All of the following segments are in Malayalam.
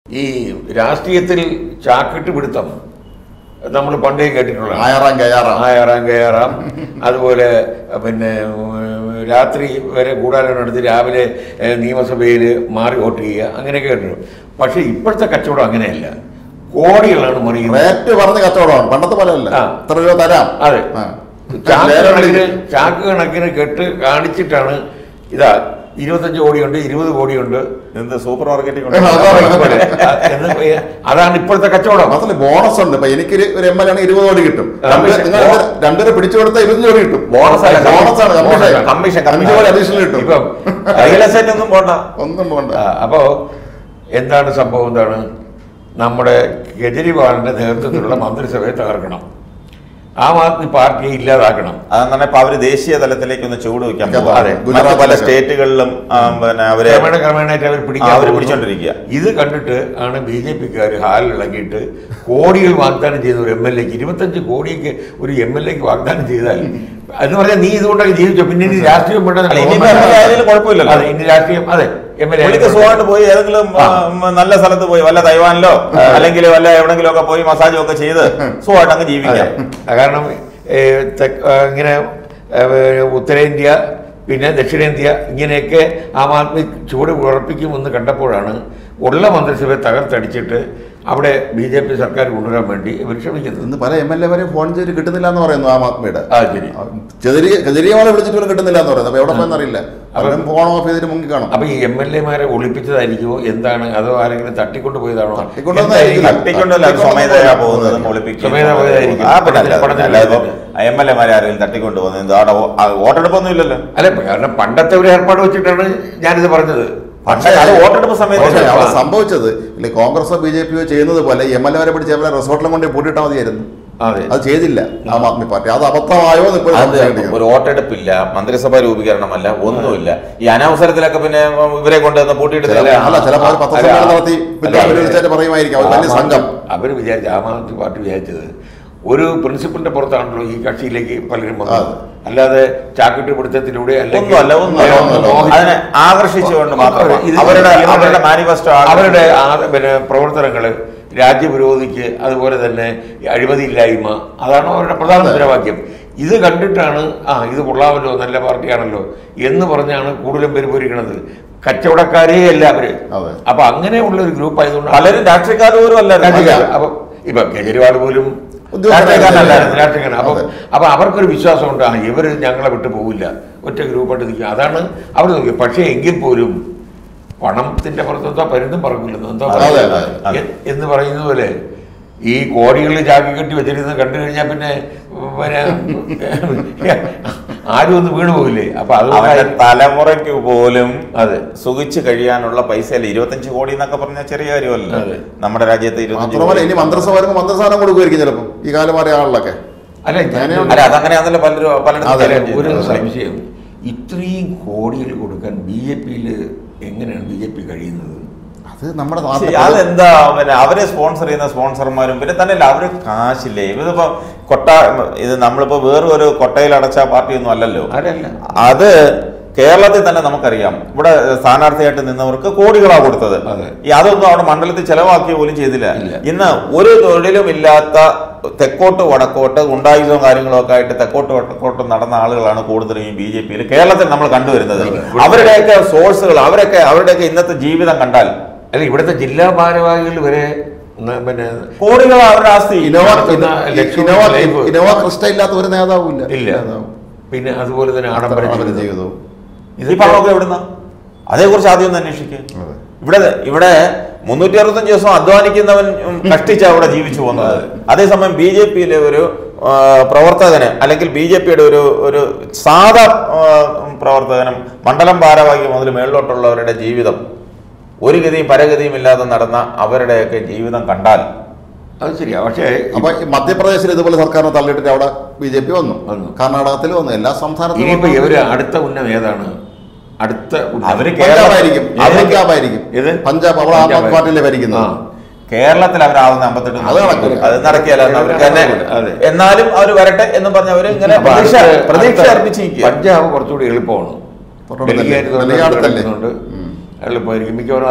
ഈ രാഷ്ട്രീയത്തിൽ ചാക്കിട്ട് പിടുത്തം നമ്മൾ പണ്ടേ കേട്ടിട്ടുള്ള ആയാറാം കയ്യാറാം ആയാറാം കയറാം അതുപോലെ പിന്നെ ഉം, രാത്രി വരെ കൂടാരം നടത്തി രാവിലെ ഏഹ്, നിയമസഭയിൽ മാറി വോട്ട് ചെയ്യുക അങ്ങനെയൊക്കെ കേട്ടിട്ടുണ്ട് പക്ഷേ ഇപ്പോഴത്തെ കച്ചവടം അങ്ങനെയല്ല കോടികളാണ് മറിയുന്നത് റേറ്റ് പറഞ്ഞ കച്ചവടമാണ് പണ്ടത്തെ പോലെ അല്ല ആ. ഇത്ര രൂപ തരാം അതെ ആ. ചാക്ക് ലേലം കണക്കിന് വിളിക്കും. ചാക്ക് കണക്കിന് കെട്ട് കാണിച്ചിട്ടാണ് ഇതാ ഇരുപത്തഞ്ച് കോടിയുണ്ട് ഇരുപത് കോടിയുണ്ട് എന്ത് സൂപ്പർ മാർക്കറ്റിൽ ആ, അതാണ്. അതുപോലെ, ആ, എന്ന് അതാണ് ഇപ്പോഴത്തെ കച്ചവടം മാത്രമല്ല ബോണസ് ഉണ്ട് ഇപ്പൊ എനിക്ക് ഒരു എം എൽ ആണ് ഇരുപത് കോടി കിട്ടും ആ, രണ്ട് പക്ഷേ നിങ്ങൾ ബോ- രണ്ടുപേരെ പിടിച്ചു കൊടുത്താൽ ഇരുപത്തഞ്ച് കോടി കിട്ടും ബോണസ് അല്ല, ബോണസ് ആണ് കമ്മീഷൻ കമ്മീഷൻ, അഞ്ച് കോടി അഡീഷണൽ കിട്ടും ഇപ്പം റിയൽ എസ്റ്റേറ്റ് ഒന്നും പോണ്ട ഒന്നും പോണ്ട ആ, അപ്പോ എന്താണ് സംഭവം എന്താണ് നമ്മുടെ കെജ്രിവാളിന്റെ നേതൃത്വത്തിലുള്ള മന്ത്രിസഭയെ തകർക്കണം ആം ആദ്മി പാർട്ടിയെ ഇല്ലാതാക്കണം അതെന്ന് ഇപ്പൊ അവര് ദേശീയ തലത്തിലേക്ക് ഒന്ന് ചൂട് വെക്കാൻ അതെ. പോകും മറ്റു പല ഗുജറാത്തിലൊക്കെ. സ്റ്റേറ്റുകളിലും സ്റ്റേറ്റുകളിലും ആ, പിന്നെ അവരെ ക്രമേണ ക്രമേണയായിട്ട് അവർ പിടിക്കാൻ അവര് പോകുന്നു. പിടിച്ചോണ്ടിരിക്കുക. ഇത് കണ്ടിട്ട് ആണ് ബി ജെ പിക്കാർ ഹാലിൽ ഇളകിയിട്ട് കോടികൾ വാഗ്ദാനം ചെയ്ത ഒരു എം എൽ എക്ക് ഇരുപത്തഞ്ച് കോടിക്ക് ഒരു എം എൽ എക്ക് വാഗ്ദാനം ചെയ്താൽ എന്ന് പറഞ്ഞാൽ നീ ഇതുകൊണ്ടൊക്കെ ജീവിച്ചോ പിന്നെ ഇനി രാഷ്ട്രീയം വേണ്ട അല്ല, ഇനി MLA ആയാലും കുഴപ്പമില്ലല്ലോ. അതെ ഇനി രാഷ്ട്രീയം അതെ എം എൽ പുള്ളിക്ക് സുഖമായിട്ട് പോയി ഏതെങ്കിലും ആ. ഉം, നല്ല സ്ഥലത്ത് പോയി വല്ല തൈവാനിലോ അല്ലെങ്കിൽ വല്ല എവിടെങ്കിലും ഒക്കെ പോയി മസാജും ഒക്കെ ചെയ്ത് സുഖമായിട്ട് അങ്ങ് അതെ ജീവിക്കാം കാരണം ഏ, തെക്ക് ആ, ഇങ്ങനെ ഏ, ഉത്തരേന്ത്യ പിന്നെ ദക്ഷിണേന്ത്യ ഇങ്ങനെയൊക്കെ ആം ആദ്മി ചൂട് ഉറപ്പിക്കുമെന്ന് കണ്ടപ്പോഴാണ് ഉള്ള മന്ത്രിസഭയെ തകർത്തടിച്ചിട്ട് അവിടെ ബി ജെ പി സർക്കാർ കൊണ്ടുവരാൻ വേണ്ടി ഇവർ ശ്രമിക്കുന്നത് ഇന്ന് പല എം എൽ എമാരെയും ഫോൺ ചെയ്ത് കിട്ടുന്നില്ല എന്ന് പറയുന്നു ആം ആദ്മിയുടെ ആ ശരി ചെറിയ കെജ്രിവാളെ വിളിച്ചിട്ട് പോലും കിട്ടുന്നില്ല എന്ന് പറയുന്നത് അപ്പൊ എവിടെ പോയെന്ന് അറിയില്ല അവരും ഫോൺ ഓഫ് ചെയ്തിട്ട് മുങ്ങി കാണും അപ്പൊ ഈ എം എൽ എമാരെ ഒളിപ്പിച്ചതായിരിക്കുമോ എന്താണ് അതോ ആരെങ്കിലും തട്ടിക്കൊണ്ടു പോയതാണോ തട്ടിക്കൊണ്ടുവന്നതായിരിക്കും. എന്തായിരിക്കും? തട്ടിക്കൊണ്ടല്ല സ്വമേധയാ പോകുന്നത് ഒളിപ്പിക്കും സ്വമേധയാ പോയതായിരിക്കും. ആ പിന്നെ അല്ല, പണത്തിന് അല്ലാതെ പണത്തിന് എം എൽ എമാരെ ആരെങ്കിലും തട്ടിക്കൊണ്ട് പോകുന്നത് എന്താ അവിടെ വോ- ആ, വോട്ടെടുപ്പൊന്നും ഇല്ലല്ലോ അല്ല കാരണം പണ്ടത്തെ ഒരു ഏർപ്പാട് വെച്ചിട്ടാണ് ഞാനിത് പറഞ്ഞത് പക്ഷേ അത് വോട്ടെടുപ്പ് പക്ഷേ സമയത്ത് അവിടെ സംഭവിച്ചത് ഇല്ല കോൺഗ്രസോ ബി ജെ പിയോ ചെയ്യുന്നത് പോലെ എം എൽ എമാരെ പിടിച്ച് എവിടെ റിസോർട്ടിലും കൊണ്ട് പൂട്ടിയിട്ടാൽ മതിയായിരുന്നു അതെ അത് ചെയ്തില്ല ആം ആദ്മി പാർട്ടി അത് അബദ്ധമായോ എന്ന് ഇപ്പോഴും അത് സംശയിക്കുന്നു. ഒരു വോട്ടെടുപ്പില്ല മന്ത്രിസഭാ രൂപീകരണമല്ല ഒന്നുമില്ല ഈ അനവസരത്തിലൊക്കെ പിന്നെ ഇവരെ കൊണ്ടുവന്ന് പൂട്ടിയിട്ട് ചില- തരാം. അല്ല ചിലപ്പോൾ അവർ പത്രസമ്മേളനം അല്ല, നടത്തി അല്ല, വിളിച്ചായിട്ട് പറയുമായിരിക്കും അവർ വലിയ സംഘം അവർ വിചാരിച്ച ആം ആദ്മി പാർട്ടി വിചാരിച്ചത് ഒരു പ്രിൻസിപ്പലിന്റെ പുറത്താണല്ലോ ഈ കക്ഷിയിലേക്ക് പലരും വന്നത് അതെ. അല്ലാതെ ചാക്കിട്ട് പിടുത്തത്തിലൂടെ ഒന്നുമല്ല ഒന്നുമല്ല മോഹിച്ച് അതിനെ ആകർഷിച്ചുകൊണ്ട് മാത്രം ഇത് അവരുടെ ഇവരുടെ- അവരുടെ മാനിഫെസ്റ്റോ അവരുടെ ആ- പിന്നെ പ്രവർത്തനങ്ങൾ രാജ്യവിരോധിക്ക് അതുപോലെ തന്നെ അഴിമതിയില്ലായ്മ അതാണ് അവരുടെ പ്രധാന മുദ്രാവാക്യം ഇത് കണ്ടിട്ടാണ് ആ ഇത് കൊള്ളാമല്ലോ നല്ല പാർട്ടിയാണല്ലോ എന്ന് പറഞ്ഞാണ് കൂടുതലും പേര് പോയിരിക്കണത് കച്ചവടക്കാരേ അല്ല അവര് അതെ. അപ്പൊ അങ്ങനെയുള്ള ഒരു ഗ്രൂപ്പ് ആയതുകൊണ്ട് പലരും രാഷ്ട്രീയക്കാർ പോലും അല്ല അപ്പൊ ഇപ്പൊ കേജ്രിവാൾ പോലും ഉദ്യോഗസ്ഥനായിരുന്നു. രാഷ്ട്രീയക്കാരനല്ലായിരുന്നു, രാഷ്ട്രീയക്കാരൻ അപ്പൊ അതെ. അപ്പൊ അവർക്കൊരു വിശ്വാസമുണ്ട് ആ ഇവര് ഞങ്ങളെ വിട്ടു പോവില്ല ഒറ്റ ഗ്രൂപ്പായിട്ട് നിൽക്കുക അതാണ് അവർ നോക്കിയത് പക്ഷേ എങ്കിൽ പോലും പണത്തിന്റെ പുറത്തെന്തോ പരുന്തും പറക്കില്ലെന്നോ എന്തോ അതെ, പറയുന്നത്. അതെ, അതെ. എ- എന്ന് പറയുന്നത് പോലെ ഈ കോടികളിൽ ചാക്കി കെട്ടി വെച്ചിരുന്നത് കണ്ടു കഴിഞ്ഞാൽ പിന്നെ പിന്നെ ആരും ഒന്ന് വീണു പോകില്ലേ അപ്പൊ അവന്റെ അതുകൊണ്ട് തലമുറയ്ക്ക് പോലും അതെ സുഖിച്ച് കഴിയാനുള്ള പൈസ അല്ല ഇരുപത്തഞ്ച് കോടി എന്നൊക്കെ പറഞ്ഞ ചെറിയ കാര്യമല്ല അതെ. നമ്മുടെ രാജ്യത്ത് ഇരുപത്തഞ്ച് മാത്രമല്ല കോടി ഇനി മന്ത്രിസഭ വരുമ്പോൾ മന്ത്രിസ്ഥാനം കൊടുക്കുമായിരിക്കും ചിലപ്പോൾ ഈ കാലം മാറിയ ആളിലൊക്കെ അല്ല ഞാൻ അങ്ങനെയുണ്ട്. അല്ല അതങ്ങനെയാണല്ലോ പലരും പലരും അതെ, പലരും ഒരു ചെയ്യുന്നത്. സംശയം ഇത്രയും കോടികൾ കൊടുക്കാൻ ബി ജെ പിയിൽ എങ്ങനെയാണ് ബി ജെ പി കഴിയുന്നത് അത് നമ്മുടെ ശരി, നാട്ടിൽ അതെന്താ പിന്നെ അവരെ സ്പോൺസർ ചെയ്യുന്ന സ്പോൺസർമാരും പിന്നെ തന്നെയല്ല അവര് കാശില്ലേ ഇതിപ്പോ കൊട്ട ഇത് നമ്മളിപ്പോ വേറൊരു കൊട്ടയിൽ അടച്ച പാർട്ടിയൊന്നും അല്ലല്ലോ അതല്ല അത് കേരളത്തിൽ തന്നെ നമുക്കറിയാം ഇവിടെ സ്ഥാനാർത്ഥിയായിട്ട് നിന്നവർക്ക് കോടികളാ കൊടുത്തത് അതെ. ഈ അതൊന്നും അവിടെ മണ്ഡലത്തിൽ ചെലവാക്കിയ പോലും ചെയ്തില്ല ഇല്ല. ഇന്ന് ഒരു തൊഴിലും ഇല്ലാത്ത തെക്കോട്ട് വടക്കോട്ട് ഗുണ്ടായുധവും കാര്യങ്ങളും ഒക്കെ ആയിട്ട് തെക്കോട്ട് വടക്കോട്ട് നടന്ന ആളുകളാണ് കൂടുതലും ഈ ബി ജെ പിയിൽ കേരളത്തിൽ നമ്മൾ കണ്ടുവരുന്നത് അവരുടെയൊക്കെ സോഴ്സുകൾ അവരൊക്കെ അവരുടെയൊക്കെ ഇന്നത്തെ ജീവിതം കണ്ടാൽ അല്ല ഇവിടുത്തെ ജില്ലാ ഭാരവാഹികൾ വരെ ന- പിന്നെ കോടികൾ അവരുടെ ആസ്തി ഇനോവ നടത്തുന്ന Lakshmi Innova life. Innova Crysta ഇല്ലാത്ത ഒരു നേതാവും ഇല്ല പിന്നെ അതുപോലെ തന്നെ ആഡംബര ജീവിതം. ജീവിതവും ഈ പണമൊക്കെ എവിടുന്ന അതേക്കുറിച്ച് ആദ്യം ഒന്ന് അന്വേഷിക്കുക അതെ. ഇവിടെ ഇവിടെ മുന്നൂറ്റി അറുപത്തഞ്ച് ദിവസം അധ്വാനിക്കുന്നവൻ ഉം, കഷ്ടിച്ചാ അവിടെ ജീവിച്ചു പോകുന്നത് അതേസമയം ബി ജെ പിയിലെ ഒരു ആ, പ്രവർത്തകന് അല്ലെങ്കിൽ ബി ജെ പിയുടെ ഒരു ഒരു സാധാ ആ, പ്രവർത്തകനും മണ്ഡലം ഭാരവാഹി മുതൽ മേളിലോട്ടുള്ളവരുടെ ജീവിതം ഒരു ഗതിയും പരഗതിയും ഇല്ലാതെ നടന്ന അവരുടെയൊക്കെ ജീവിതം കണ്ടാൽ അത് ശരിയാ പക്ഷേ അപ്പൊ ഈ മധ്യപ്രദേശിൽ ഇതുപോലെ സർക്കാരിനെ തള്ളിയിട്ട് അവിടെ ബി ജെ പി വന്നു വന്നു. കർണാടകത്തിൽ വന്നു എല്ലാ സംസ്ഥാനത്തും ഇനിയിപ്പോ വന്നു. ഇവര് അടുത്ത ഉന്നം ഏതാണ് അടുത്ത ഉന്നം. അവര് പഞ്ചാബായിരിക്കും ഏത്? പഞ്ചാബായിരിക്കും ഏത്? പഞ്ചാബ് അവിടെ ആം ആദ്മി പഞ്ചാബ്. ആ. പാർട്ടിയിലെ ഭരിക്കുന്നത് കേരളത്തിൽ അവരാവുന്ന അമ്പത്തെട്ട് അത് നടക്കില്ല. അത് നടക്കില്ല എന്ന് അവർക്ക് തന്നെ അതെ. എന്നാലും അവർ വരട്ടെ എന്ന് പറഞ്ഞ് അവര് ഇങ്ങനെ അപ്പൊ പ്രതീക്ഷ അടുത്ത- പ്രതീക്ഷ അടുത്ത അർപ്പിച്ചിരിക്കുക പഞ്ചാബ് കുറച്ചുകൂടി എളുപ്പമാണ് തൊട്ടടുത്തല്ലേ? ഡൽഹിയായിട്ട് ഡൽഹി അടുത്തല്ലേ? തൊട്ടടുത്തുണ്ട്. ഉം. എളുപ്പമായിരിക്കും മിക്കവാറും അത്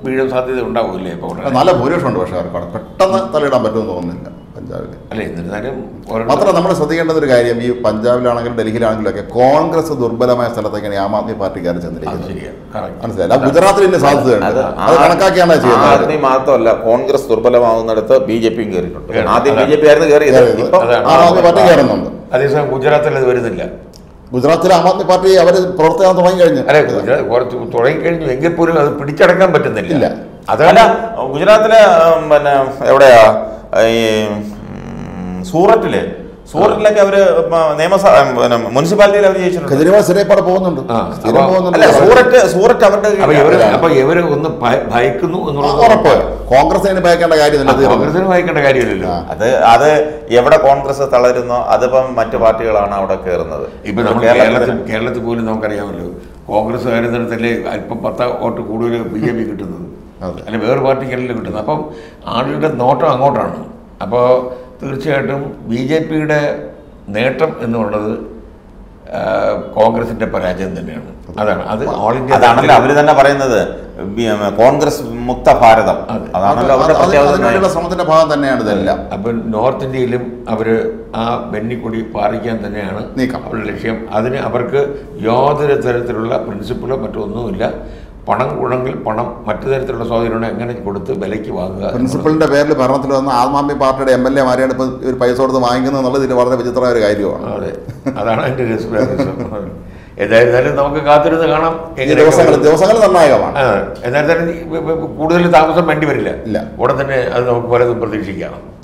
വീഴാൻ സാധ്യത ഉണ്ടാവില്ലേ ഇപ്പോൾ ഉടനെ? നല്ല ഭൂരിപക്ഷം ഉണ്ട് പക്ഷേ അവർക്ക് അവിടെ പെട്ടെന്ന് തലയിടാൻ പറ്റുമെന്ന് തോന്നുന്നില്ല പഞ്ചാബിൽ അല്ല എന്നിരുന്നാലും ഒരെണ്ണം- മാത്രം നമ്മൾ ശ്രദ്ധിക്കേണ്ട ഒരു കാര്യം ഈ പഞ്ചാബിലാണെങ്കിലും ഡൽഹിയിലാണെങ്കിലും ഒക്കെ കോൺഗ്രസ് ദുർബലമായ സ്ഥലത്തേക്കാണ് ഈ ആം ആദ്മി പാർട്ടിക്കാർ അത് ചെന്നിരിക്കുന്നത് ശരിയാണ് correct. മനസ്സിലായില്ല ഗുജറാത്തിൽ ഇതിന് സാധ്യതയുണ്ട് അത് അത് കണക്കാക്കിയാണ് ചെയ്യുന്നത് ആദ്മി മാത്രമല്ല കോൺഗ്രസ് ദുർബലമാവുന്നിടത്ത് ബി ജെ പിയും കയറിയിട്ടുണ്ട് കേറി. ആദ്യം ബി അതാണ്. ജെ പി ആയിരുന്നു കയറിയത് കയറിയത്. ഇപ്പം അതാണ്. ആം ആദ്മി പാർട്ടി കയറുന്നുണ്ട് അതേസമയം ഗുജറാത്തിൽ അത് വരുന്നില്ല ഗുജറാത്തിൽ ആം ആദ്മി പാർട്ടി അവർ പ്രവർത്തനം തുടങ്ങി കഴിഞ്ഞു അല്ലെ ഗുജറാത്ത് കുറച്ച് തുടങ്ങിക്കഴിഞ്ഞു എങ്കിൽ പോലും അത് പിടിച്ചടക്കാൻ പറ്റുന്നില്ല ഇല്ല. അതല്ല അല്ല ഗുജറാത്തിലെ ഉം, പിന്നെ എവിടെയാ ഈ ഉം, സൂററ്റില് സൂററ്റിലൊക്കെ അവര് ഉം, നിയമസഭ ഉം, പിന്നെ മുനിസിപ്പാലിറ്റിയിൽ അവർ ജയിച്ചിട്ടുണ്ട് കെജ്രിവാൾ സ്ഥിരപ്പാടെ പോകുന്നുണ്ട് ആ, സ്ഥിരം അപ്പൊ- പോകുന്നുണ്ട് അല്ല സൂററ്റ് സൂററ്റ് അവരുടെ അപ്പൊ ഇവര് കീഴിലാണ്. അപ്പൊ ഇവര് ഒന്ന് ഭയ- ഭയക്കുന്നു ആ, എന്നുള്ളത് ഉറപ്പ് കോൺഗ്രസിന് ഭയക്കേണ്ട കാര്യമില്ല തീർന്നു കോൺഗ്രസിന് ഭയക്കേണ്ട കാര്യമില്ലല്ലോ ആ. അത് അത് എവിടെ കോൺഗ്രസ് തളരുന്നോ അതിപ്പം മറ്റു പാർട്ടികളാണ് അവിടെ കയറുന്നത് ഇപ്പൊ നമ്മൾ കേരളത്തിൽ കേരളത്തിൽ കേരളത്തിൽ പോലും നമുക്കറിയാമല്ലോ കോൺഗ്രസ് കാര്യത്തിനല്ലേ അല്പം പത്ത് വോട്ട് കൂടുതൽ ബി ജെ പി കിട്ടുന്നത് അതെ. അല്ലെ വേറെ പാർട്ടിക്കല്ലേ കിട്ടുന്നത് അപ്പം ആളുകളുടെ നോട്ടം അങ്ങോട്ടാണ് അപ്പോൾ തീർച്ചയായിട്ടും ബി ജെ പിയുടെ നേട്ടം എന്നുള്ളത് ആ, കോൺഗ്രസിന്റെ പരാജയം തന്നെയാണ് അതാണ് അത് ഓൾ ഇന്ത്യ അതാണല്ലോ അവര് തന്നെ പറയുന്നത് ബി- ഉം, കോൺഗ്രസ് മുക്ത ഭാരതം അതെ. അതാണല്ലോ അവരുടെ അത് പ്രത്യേകത അതിനുവേണ്ടിയുള്ള ശ്രമത്തിന്റെ ഭാഗം തന്നെയാണ് ഇതെല്ലാം അപ്പം നോർത്ത് ഇന്ത്യയിലും അവർ ആ ബെന്നിക്കൊടി പാറിക്കാൻ തന്നെയാണ് നീക്കം. അവരുടെ ലക്ഷ്യം അതിന് അവർക്ക് യാതൊരു തരത്തിലുള്ള പ്രിൻസിപ്പിളോ മറ്റൊന്നുമില്ല പണം കുഴങ്കിൽ പണം മറ്റു തരത്തിലുള്ള സ്വാധീനം എങ്ങനെ കൊടുത്ത് വിലയ്ക്ക് വാങ്ങുക എന്നുള്ളത്. പ്രിൻസിപ്പളിന്റെ പേരിൽ ഭരണത്തിൽ വന്ന ആം ആദ്മി പാർട്ടിയുടെ എം എൽ എമാരെയാണ് ഇപ്പൊ ഒരു പൈസ കൊടുത്ത് വാങ്ങിക്കുന്നത് എന്നുള്ളത് ഇതിൽ വളരെ വിചിത്രമായ ഒരു കാര്യമാണ് അതെ അതാണ് അതിന്റെ രസം ഏതായിരുന്നാലും നമുക്ക് കാത്തിരുന്ന് കാണാം ഈ എങ്ങനെയൊക്കെ ദിവസങ്ങൾ വരും. ദിവസങ്ങൾ നിർണായകമാണ് ആ, എന്നാലും തന്നെ ഈ- കൂടുതൽ താമസം വേണ്ടി വരില്ല ഇല്ല. ഉടൻ തന്നെ അത് നമുക്ക് പലതും പ്രതീക്ഷിക്കാം